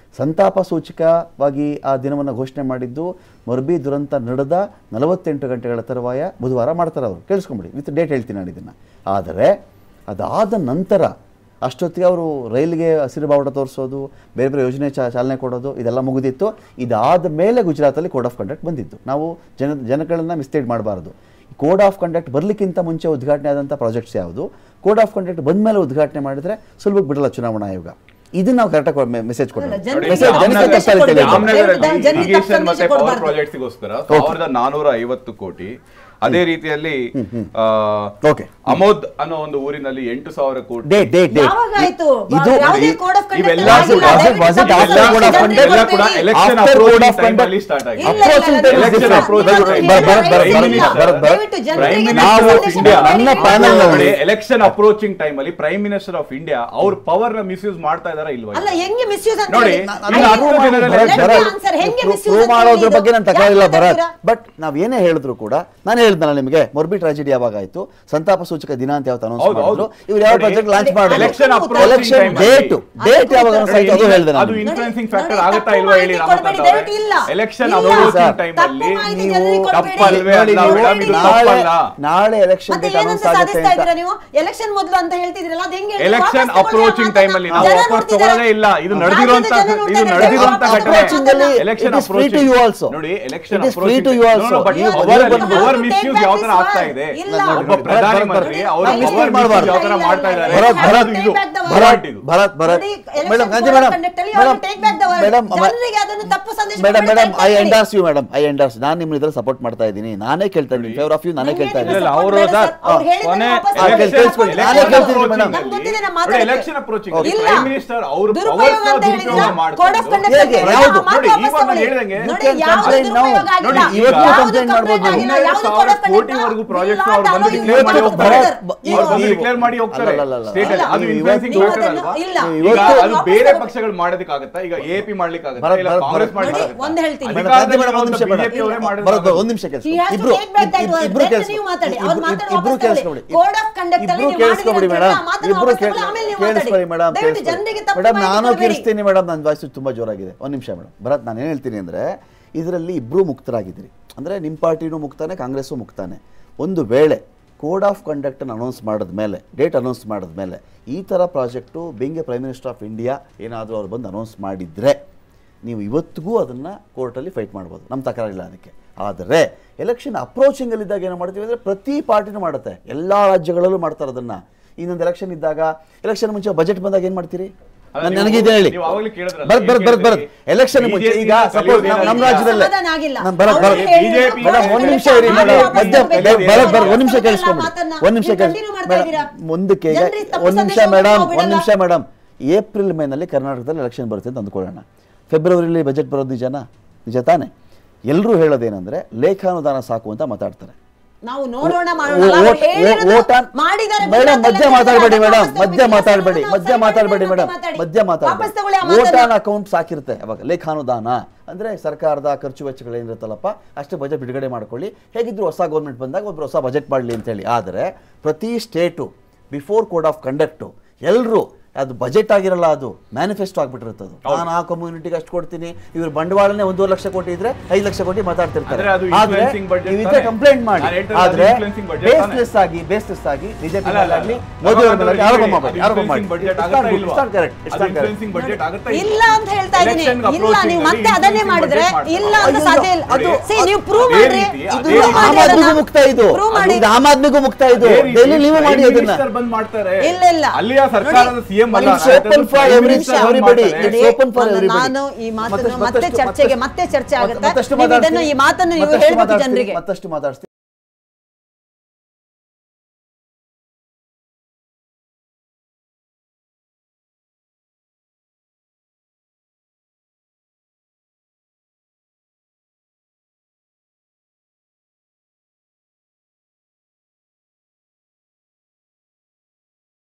ಸಂತಾಪ ಸೂಚಕವಾಗಿ ಆ ದಿನವನ್ನು ಘೋಷಣೆ ಮಾಡಿದ್ದು ಮೊರ್ಬಿ ದುರಂತ ನಡೆದ ನಲವತ್ತೆಂಟು ಗಂಟೆಗಳ ತರುವಾಯ ಬುಧವಾರ ಮಾಡ್ತಾರೆ ಅವರು ಕೇಳಿಸ್ಕೊಂಬಿಡಿ ವಿತ್ ಡೇಟ್ ಹೇಳ್ತೀನಿ ನಾನು ಇದನ್ನು ಆದರೆ ಅದಾದ ನಂತರ ಅಷ್ಟೊತ್ತಿಗೆ ಅವರು ರೈಲಿಗೆ ಹಸಿರು ಬಾವುಟ ತೋರಿಸೋದು ಬೇರೆ ಬೇರೆ ಯೋಜನೆ ಚಾ ಚಾಲನೆ ಕೊಡೋದು ಇದೆಲ್ಲ ಮುಗಿದಿತ್ತು ಇದಾದ ಮೇಲೆ ಗುಜರಾತಲ್ಲಿ ಕೋಡ್ ಆಫ್ ಕಂಡಕ್ಟ್ ಬಂದಿತ್ತು ನಾವು ಜನ ಜನಗಳನ್ನು ಮಿಸ್ಟೇಡ್ ಮಾಡಬಾರ್ದು ಕೋಡ್ ಆಫ್ ಕಂಡಕ್ಟ್ ಬರಲಿಕ್ಕಿಂತ ಮುಂಚೆ ಉದ್ಘಾಟನೆ ಆದಂಥ ಪ್ರಾಜೆಕ್ಟ್ಸ್ ಯಾವುದು ಕೋಡ್ ಆಫ್ ಕಂಡಕ್ಟ್ ಬಂದ ಮೇಲೆ ಉದ್ಘಾಟನೆ ಮಾಡಿದರೆ ಸುಲಭಕ್ಕೆ ಬಿಡಲ್ಲ ಚುನಾವಣಾ ಆಯೋಗ ಇದನ್ನ ನಾವು ಕರೆಕ್ಟಾಗಿ ಮೆಸೇಜ್ ಕೊಡೋಣ ಜನರಿಗೆ ಮೆಸೇಜ್ ತಪ್ಪು ಜನಕ್ಕೆ ಸಂದೇಶ ತಪ್ಪಾಗಿ ಕೊಡ್ಬೇಕು. ತಿಳಿಯೋದು. ಜಾಮ್ನಗರಲ್ಲಿ ಜನರಿಗೆ ತಪ್ಪು ಇರಿಗೇಷನ್ ಮತ್ತೆ ಸಂದೇಶ ಪವರ್ ಕೊಡ್ಬಾರ್ದು. ಪ್ರಾಜೆಕ್ಟ್ಸ್ಗೋಸ್ಕರ ಸಾವಿರದ ನಾನೂರ ಐವತ್ತು ಕೋಟಿ ಅದೇ ರೀತಿಯಲ್ಲಿ ಆ, Okay. ಅಮೋದ್ ಅನ್ನೋ ಒಂದು ಊರಿನಲ್ಲಿ ಎಂಟು ಸಾವಿರ ಕೋಟಿ ಡೇಟ್ ಡೇಟ್ ಡೇಟ್ ಯಾವಾಗ ಆಯ್ತು? ಇದು ಯಾವುದೇ code of conduct ಇವೆಲ್ಲ ಆಗಿಲ್ಲ. ಕೂಡ- ದಯವಿಟ್ಟು was it ತಪ್ಪು after ಸಂದೇಶ code of ಜನರಿಗೆ conduct? ಎಲ್ಲ ಕೂಡ ಕೊಡ್ಬೇಡಿ. Election After code of approaching conduct- ಅಲ್ಲಿ ಸ್ಟಾರ್ಟ್ ಆಗಿದೆ ಇಲ್ಲ, ಇಲ್ಲ, Approaching ಇಲ್ಲ, time ಇಲ್ಲ, is ಇಲ್ಲ, different. ಇಲ್ಲ, ಬರ್- ಇಲ್ಲ, ಬರ್- ಬರ್- ಇಲ್ಲ, ಬರ್- ಇಲ್ಲ, ಬರ್- ಇಲ್ಲ. ಬರ್- ಬರ್- ದಯವಿಟ್ಟು ಜನರಿಗೆ ನಾವು ಸಂದೇಶ ಇಂಡಿಯಾ- ಕೊಡ್ಬೇಡಿ. ನನ್ನ panel ನಲ್ಲಿ- ಎಲೆಕ್ಷನ್ ಅಪ್ರೋಚಿಂಗ್ ಟೈಮ್ ಅಲ್ಲಿ ಪ್ರೈಮ್ ಮಿನಿಸ್ಟರ್ ಆಫ್ ಇಂಡಿಯಾ ಅವ್ರ ಪವರ್ ನ ಮಿಸ್ಯೂಸ್ ಮಾಡ್ತಾ ಇದಾರ ಇಲ್ವಾ ಅಲ್ಲ ಹೆಂಗೆ ಮಿಸ್ಯೂಸ್ ಅಂತ ನೋಡಿ, ಹೇಳಿ? ನಾನು ಅಲ್ಲ, ಹತ್ತು ದಿನದಲ್ಲಿ let me ಭರತ್, answer. ಹೆಂಗೆ ಪ್ರೂವ್ misuse ಅಂತ ಮಾಡೋದ್ರ ಹೇಳಿ ಬಗ್ಗೆ ನಾನು ಇದು? ತಕರಾರಿಲ್ಲ ಯಾಕೆ ಭರತ್ ಮಾತಾಡ್ತೀರಾ? ಬಟ್ ನಾವ್ ಏನೇ ಹೇಳಿದ್ರು ಕೂಡ ನಾನು ಹೇಳಿದ್ನಲ್ಲ ನಿಮಗೆ ಮೊರ್ಬಿ ಟ್ರಾಜಿಡಿ ಯಾವಾಗ ಆಯ್ತು ಸಂತಾಪ ಸೂಚಕ ದಿನ ಅಂತ ಯಾವತ್ತು ಅನೌನ್ಸ್ ಹೌದು, ಮಾಡಿದ್ರು ಹೌದು. ಇವ್ರು ಯಾವ ನೋಡಿ, ಪ್ರಾಜೆಕ್ಟ್ ಲಾಂಚ್ ಮಾಡಿದ್ರು election approaching ಎಲೆಕ್ಷನ್ time ಅಲ್ಲಿ- ಡೇಟ್ ಡೇಟ್ ಯಾವಾಗ announce ಆಯ್ತು ಅದು ಹೇಳಿದೆ ಅದು ನಾನು ಇನ್ಫ್ಲುಯೆನ್ಸಿಂಗ್ ನೋಡಿ, ಫ್ಯಾಕ್ಟರ್ ನೋಡಿ, ಆಗುತ್ತಾ ತಪ್ಪು ಇಲ್ವಾ ಹೇಳಿ ಮಾಹಿತಿ ಕೊಡ್ಬೇಡಿ, ದಯವಿಟ್ಟು ಇಲ್ಲ. ಎಲೆಕ್ಷನ್ ಇಲ್ಲ. ಅಪ್ರೋಚಿಂಗ್ ಸರ್, ಟೈಮ್ ತಪ್ಪು ಅಲ್ಲಿ ಮಾಹಿತಿ ನೀವು ಜನರಿಗೆ ಕೊಡ್ಬೇಡಿ. ತಪ್ಪಲ್ವೇ ನೋಡಿ, ಅಲ್ಲ ನೀವು ಮೇಡಮ್ ಇದು ನಾಳೆ ತಪ್ಪಲ್ಲ ನಾಳೆ ಎಲೆಕ್ಷನ್ ಮತ್ತೆ ಡೇಟ್ ಏನಂತ ಅನೌನ್ಸ್ ಆಗುತ್ತೆ ಸಾಧಿಸ್ತಾ ಇದ್ದೀರಾ ಅಂತ ನೀವು ಎಲೆಕ್ಷನ್ ಮೊದಲು ಅಂತ ಹೇಳ್ತಿದ್ರಲ್ಲ ಅದು ಹೆಂಗೆ ಹೇಳಿ? ಎಲೆಕ್ಷನ್ ವಾಪಸ್ ತಗೊಳ್ಳಿ ಆ ಅಪ್ರೋಚಿಂಗ್ ಮಾತನ್ನ. ಟೈಮ್ ಅಲ್ಲಿ ನಾವು ಜನ ವಾಪಸ್ ನೋಡ್ತಿದ್ದಾರೆ. ತಗೊಳ್ಳೇ ಇಲ್ಲ ಇದು ರಾಜ್ಯದ ನಡೆದಿರುವಂತ ಜನ ಇದು ನೋಡ್ತಾ ಇದ್ದಾರೆ. ನಡೆದಿರುವಂತ ವಾಪಸ್ ಘಟನೆ Approaching ಅಲ್ಲಿ election it is free to you also. ನೋಡಿ election It is free to you also. But ನೀವು ಅವರ್ ಬಂದು- ಅವರ್ You ಮಿಸ್ಯೂಸ್ take ಯಾವ back ತರ this ಆಗ್ತಾ word. ಇದೆ ಇಲ್ಲ. ಒಬ್ಬ ನೋಡಿ, ಪ್ರಧಾನಿ ಬರ್- ಬರ್- ಮಂತ್ರಿ ಬರ್- ಅವ್ರ ಬರ್- ಅವರ್ ಬರ್- ಮಿಸ್ಯೂಸ್ ಯಾವ ತರ ಇಲ್ಲ, ಮಾಡ್ತಾ ಇಲ್ಲ, ಇದ್ದಾರೆ ಇಲ್ಲ. Bharat Bharat Take back the word. Bharat ಇದು. ಭರತ್ ಭರತ್ ನೋಡಿ, election madam Gandhi code madam conduct ಅಲ್ಲಿ ಅವ್ರು take back the word. Madam ಜನರಿಗೆ ಅದನ್ನು ತಪ್ಪು ಸಂದೇಶ ಮೇಡಮ್ ಕೊಡ್ಬೇಡಿ, madam I take back endorse you madam I endorse ನಾನು ನಿಮ್ಮನ್ನ ಇದ್ರಲ್ಲಿ ಸಪೋರ್ಟ್ ಮಾಡ್ತಾ ಇದ್ದೀನಿ ನಾನೇ ಕೇಳ್ತಾ ಇದ್ದೀನಿ ಫೇವರ್ ಆಫ್ ಯು ನಾನೇ ನಂಗೆ ಕೇಳ್ತಾ ನಿಮ್ಮ ಇದ್ದೀನಿ ಇಲ್ಲ, support ಅವರು ಬೇಡ ಸರ್, ಸರ್. ಅವ್ರು ಹೇಳಿದ್ದನ್ನ ಕೊನೆ- ವಾಪಸ್ ಆ, ತಗೊಳ್ಳಿ. ಕೇಳಿಸ್ಕೊಳ್ಳಿ. ಇಲ್ಲ. ನಾನೇ ಕೇಳ್ತೀನಿ ನಂಗೆ ಮೇಡಮ್. ಗೊತ್ತಿದೆ ನಾನು ಮಾತಾಡಕ್ಕೆ. ಎಲೆಕ್ಷನ್ ಅಪ್ರೋಚಿಂಗ್ ಇಲ್ಲ. ಪ್ರೈಮ್ ಮಿನಿಸ್ಟರ್ ಅವರು ದುರುಪಯೋಗ ಅಂತ ಹೇಳಿದ್ರೆ ಕೋಡ್ ಆಫ್ ಕಂಡಕ್ಟ್ ಹೇಗೆ? ಅಂತ ಯಾವುದು? ಮಾತು ನೋಡಿ, ವಾಪಸ್ ಇವಾಗ ತಗೊಳ್ಳಿ. ಹೇಳ್ದಂಗೆ ನೋಡಿ, you can ಯಾವುದು complain now. ದುರುಪಯೋಗ ಆಗಿಲ್ಲ. ನೋಡಿ, ಇವತ್ತು ಯಾವುದು complain complaint ಮಾಡ್ಬೋದು. ಆಗಿಲ್ಲ, ಹನ್ನೆರಡು ಯಾವುದು ಸಾವಿರ code of conduct ಕೋಟಿವರೆಗೂ projects ಇಲ್ಲ, ಅವ್ರು ಬಂದು allow declare you ಮಾಡಿ to ಹೋಗ್ತಾರೆ. brother. ನೀವು- ಅವ್ರು ಬಂದು ನೀವು- ಡಿಕ್ಲೇರ್ ಮಾಡಿ ಹೋಗ್ತಾರೆ ಅಲ್ಲ, ಅಲ್ಲ, ಅಲ್ಲ. ಸ್ಟೇಟ್ ಅಲ್ಲಿ ಅದು ನೀವು ಇನ್ಫ್ಲುಯೆನ್ಸಿಂಗ್ ಇವತ್ತು- ಫ್ಯಾಕ್ಟರ್ ಅಲ್ವಾ ಇಲ್ಲ. ಈಗ ಇವತ್ತು- ಅದು ಬೇರೆ ಪಕ್ಷಗಳು ಮಾಡೋದಕ್ಕಾಗತ್ತಾ ಈಗ ಎಪಿ ಮಾಡ್ಲಿಕ್ಕೆ ಆಗುತ್ತಾ ಭರತ್, ಇಲ್ಲ ಭರತ್, ಕಾಂಗ್ರೆಸ್ ಭರತ್. ಮಾಡ್ಲಿಕ್ಕೆ ನೋಡಿ, ಒಂದ್ ಹೇಳ್ತೀನಿ. ಮೇಡಮ್ ಗಾಂಧಿ ಮೇಡಮ್ ಒಂದು ನಿಮಿಷ ಮೇಡಮ್ ಬಿಜೆಪಿ ಅವರೇ ಬರೋದು ಮಾಡಿದ್ರು ಒಂದು ನಿಮಿಷ He has ಕೇಳಿಸ್ಕೊಳ್ಳಿ to ಇಬ್ರು take back that word. ಇಬ್ರು Then ಕೇಳಿಸ್ಕೊಳ್ಳಿ ನೀವು ಮಾತಾಡಿ. ಇಬ್ರು- ಅವ್ರ ಮಾತನ್ನ ಇಬ್ರು ವಾಪಸ್ ಕೇಳಿಸ್ಕೊಳ್ಳಿ ತಗೊಳ್ಳಿ. Code of conduct ಅಲ್ಲಿ ಇಬ್ರು ನೀವು ಕೇಳಿಸ್ಕೊಬಿಡಿ ಮಾಡಿದ್ದೀರ ಮೇಡಮ್ ಅಂತ ಆ ಮಾತನ್ನ ಇಬ್ರು ವಾಪಸ್ ತಗೊಳ್ಳಿ, ಆಮೇಲೆ ನೀವು ಕೇಳಿಸ್ಕೊಳ್ಳಿ ಮಾತಾಡಿ. ಮೇಡಮ್ ದಯವಿಟ್ಟು ಜನರಿಗೆ ತಪ್ಪು ಮೇಡಮ್ ಮಾಹಿತಿ ನಾನು ಕೊಡ್ಬೇಡಿ. ಕೇಳಿಸ್ತೀನಿ ಮೇಡಮ್ ನನ್ನ ವಾಯ್ಸ್ ತುಂಬಾ ಜೋರಾಗಿದೆ ಒಂದು ನಿಮಿಷ ಮೇಡಮ್ ಭರತ್ ನಾನು ಏನು ಹೇಳ್ತೀನಿ ಅಂದರೆ ಇದರಲ್ಲಿ ಇಬ್ಬರು ಮುಕ್ತರಾಗಿದ್ದೀರಿ ಅಂದರೆ ನಿಮ್ಮ ಪಾರ್ಟಿನೂ ಮುಕ್ತಾನೆ ಕಾಂಗ್ರೆಸ್ಸು ಮುಕ್ತಾನೆ ಒಂದು ವೇಳೆ ಕೋಡ್ ಆಫ್ ಕಂಡಕ್ಟನ್ನು ಅನೌನ್ಸ್ ಮಾಡಿದ್ಮೇಲೆ ಡೇಟ್ ಅನೌನ್ಸ್ ಮಾಡಿದ್ಮೇಲೆ ಈ ಥರ project being a prime minister of India ಏನಾದರೂ ಅವ್ರು ಬಂದು ಅನೌನ್ಸ್ ಮಾಡಿದರೆ ನೀವು ಇವತ್ತಿಗೂ ಅದನ್ನು ಕೋರ್ಟಲ್ಲಿ ಫೈಟ್ ಮಾಡ್ಬೋದು ನಮ್ಮ ತಕರಾರಿಲ್ಲ ಅದಕ್ಕೆ ಆದರೆ ಎಲೆಕ್ಷನ್ ಅಪ್ರೋಚಿಂಗಲ್ಲಿದ್ದಾಗ ಏನು ಮಾಡ್ತೀವಿ ಅಂದರೆ ಪ್ರತಿ ಪಾರ್ಟಿನೂ ಮಾಡುತ್ತೆ ಎಲ್ಲ ರಾಜ್ಯಗಳಲ್ಲೂ ಮಾಡ್ತಾರೆ ಅದನ್ನು ಇನ್ನೊಂದು ಎಲೆಕ್ಷನ್ ಇದ್ದಾಗ ಎಲೆಕ್ಷನ್ ಮುಂಚೆ ಬಜೆಟ್ ಬಂದಾಗ ಏನು ಮಾಡ್ತೀರಿ ಅಲ್ಲ, ನನ್- ನೀವು- ನನಗಿದೆ ಹೇಳಿ ನೀವು ಆವಾಗ್ಲೇ ಕೇಳಿದ್ರಲ್ಲ, ಬರ್ ಬರ್ ಏನ್ ಬರ್ ಬರ್ ಕೇಳಿದ್ರಿ? ಎಲೆಕ್ಷನ್ ಮುಂಚೆ BJP ಈಗ ನ ಸಪೋಸ್ ನಮ್ಮ ಕಲಿಯೋದೇನಿಲ್ಲ. ರಾಜ್ಯದಲ್ಲೇ ಸಮಾಧಾನ ಆಗಿಲ್ಲ. ನಾನು ಬರತ್ ಅವ್ರು ಬರತ್ ಹೇಳಿದ್ರು BJP ಮೇಡಮ್ ಒಂದು ನಿಮಿಷ ಇರಿ ವಾಪಸ್ ಮೇಡಮ್ ತಗೊಳ್ಳಿ. ಮಧ್ಯ ವಾಪಸ್ ಬರತ್ ಬರ್ ತಗೊಳ್ಳಿ. ಒಂದು ನಿಮಿಷ ಕೇಳಿಸ್ಕೊಂಬಿಡಿ ಮಾತನ್ನ ಒಂದು ನಿಮಿಷ ನೀವು continue ಮಾಡ್ತಾ ಕೇಳಿಸ್ ಇದ್ದೀರಾ. ಮುಂದಕ್ಕೆ ಈಗ ಜನರಿಗೆ ತಪ್ಪು ಒಂದು ನಿಮಿಷ ಸಂದೇಶ ಮೇಡಮ್ ನಾವು ಒಂದು ಬಿಡಲ್ಲ. ನಿಮಿಷ ಮೇಡಮ್ ಏಪ್ರಿಲ್ ಮೇನಲ್ಲಿ ಕರ್ನಾಟಕದಲ್ಲಿ ಎಲೆಕ್ಷನ್ ಬರುತ್ತೆ ಅಂತ ಅಂದ್ಕೊಳ್ಳೋಣ ಫೆಬ್ರವರಿಲಿ ಬಜೆಟ್ ಬರೋದು ನಿಜನಾ ನಿಜ ತಾನೆ ಎಲ್ಲರೂ ಹೇಳೋದೇನೆಂದ್ರೆ ಲೇಖಾನುದಾನ ಸಾಕು ಅಂತ ಮಾತಾಡ್ತಾರೆ ನಾವು ನೋಡೋಣ ಮಾಡೋಣ ಓ- ಅವ್ರು ಓಟ್- ಹೇಳಿರೋದು ಓಟ್ ಆನ್- ಮಾಡಿದ್ದಾರೆ ಮೇಡಮ್ ಗುಜರಾತ್ ಮಧ್ಯ ಅಲ್ಲಿ ಮಾತಾಡಬೇಡಿ ಅದನ್ನ ಮೇಡಮ್ ವಾಪಸ್ ಮಧ್ಯ ತಗೊಳ್ಳಿ. ಮಾತಾಡಬೇಡಿ ನಾವು ಮಧ್ಯ ಸರಿ ಮಾತಾಡಬೇಡಿ ಮಾಡಿ ಮೇಡಮ್ ಮಾತಾಡಿ. ಮಧ್ಯ ವಾಪಸ್ ತಗೊಳ್ಳಿ ಆ ಮಾತಾಡಬೇಡಿ ಓಟ್ ಮಾತನ್ನ. ಆನ್ ಅಕೌಂಟ್ ಸಾಕಿರುತ್ತೆ ಅವಾಗ ಲೇಖಾನುದಾನ ಅಂದ್ರೆ ಸರ್ಕಾರದ ಖರ್ಚು ವೆಚ್ಚಗಳೇನಿರುತ್ತಲ್ಲಪ್ಪ ಅಷ್ಟೇ ಬಜೆಟ್ ಬಿಡುಗಡೆ ಮಾಡ್ಕೊಳ್ಳಿ ಹೇಗಿದ್ರು ಹೊಸ ಗೌರ್ಮೆಂಟ್ ಬಂದಾಗ ಒಬ್ರು ಹೊಸ ಬಜೆಟ್ ಮಾಡಲಿ ಅಂತೇಳಿ ಆದರೆ ಪ್ರತಿ state before code of conduct ಎಲ್ಲರೂ ಅದು ಬಜೆಟ್ ಆಗಿರಲ್ಲ ಅದು ಮ್ಯಾನಿಫೆಸ್ಟೋ ಆಗ್ಬಿಟ್ಟಿರುತ್ತೆ ಅದು ನಾನು ಆ ಕಮ್ಯುನಿಟಿಗೆ ಅಷ್ಟು ಕೊಡ್ತೀನಿ ಇವ್ರ ಬಂಡವಾಳನೇ ಒಂದೂವರೆ ಲಕ್ಷ ಕೋಟಿ ಇದ್ರೆ ಐದು ಲಕ್ಷ ಕೋಟಿ ಮಾತಾಡ್ತಿರ್ತಾರೆ ಅಂದ್ರೆ ಅದು ಆದ್ರೆ influencing budget ನೀವು ತಾನೇ? ಕಂಪ್ಲೇಂಟ್ ಮಾಡಿ ನಾನು ಹೇಳ್ತಾ ಇರೋದು ಆದ್ರೆ influencing budget ತಾನೇ? ಬೇಸ್ಲೆಸ್ ಆಗಿ ಬೇಸ್ಲೆಸ್ ಆಗಿ ಬಿಜೆಪಿ ಅಲ್ಲ, ಅಲ್ಲ, ಆಗಲಿ ಅಲ್ಲ. ಮೋದಿ ಅವ್ರ ಮೇಲೆ ಅದು ಆರೋಪ influencing ಮಾಡಬೇಡಿ ಆರೋಪ ಮಾಡಿ budget It's ಆಗುತ್ತಾ not good, ಇಲ್ವಾ? it's not correct, it's ಅದು not correct. influencing budget ಆಗುತ್ತಾ ಇಲ್ಲ ಇಲ್ವಾ? ಅಂತ ಹೇಳ್ತಾ ಇದೀನಿ Election ಇಲ್ಲ approaching ನೀವು ಅಲ್ಲಿ ಮತ್ತೆ ಅದನ್ನೇ influencing ಮಾಡಿದ್ರೆ budget ಮಾಡ್ತಾರೆ. ಇಲ್ಲ ಅಂತ ಅಯ್ಯೋ, ಸಾಧ್ಯ ಇಲ್ಲ ಅದು- See, ನೀವು ಪ್ರೂವ್ ಅದೇ ಮಾಡ್ರಿ ರೀತಿ, ಇದು ಅದೇ prove ರೀತಿ. ಮಾಡಿ ಆಮ್ ಅದನ್ನ. ಆದ್ಮಿಗೂ ಮುಕ್ತ ಇದು Prove ಮಾಡಿ ಇದು ಆಮ್ ಆದ್ಮಿಗೂ ಮುಕ್ತ ಇದು ಅದೇ ರೀತಿ ಡೆಲ್ಲಿ ನೀವು ಮಾಡಿ prime ಅದನ್ನ minister ಬಂದ್ ಮಾಡ್ತಾರೆ ಇಲ್ಲ, ಇಲ್ಲ. ಅಲ್ಲಿಯ ಸರ್ಕಾರದ ಸಿಎಂ ಅಲ್ಲ It's open for every- everybody. It's open for ನಾನು- everybody. ನಾನು ಈ ಮಾತನ್ನು ಮತ್ತಷ್ಟು- ಮತ್ತೆ ಮತ್ತಷ್ಟು- ಚರ್ಚೆಗೆ ಮತ್ತೆ ಚರ್ಚೆ ಆಗುತ್ತೆ ಮತ್ತಷ್ಟು ನೀವು ಇದನ್ನು ಮಾತಾಡ್ತೀನಿ. ಈ ಮಾತನ್ನು ನೀವು ಮತ್ತಷ್ಟು ಹೇಳ್ಬೇಕು ಮಾತಾಡ್ತೀನಿ. ಜನರಿಗೆ ಮತ್ತಷ್ಟು ಮಾತಾಡ್ತೀನಿ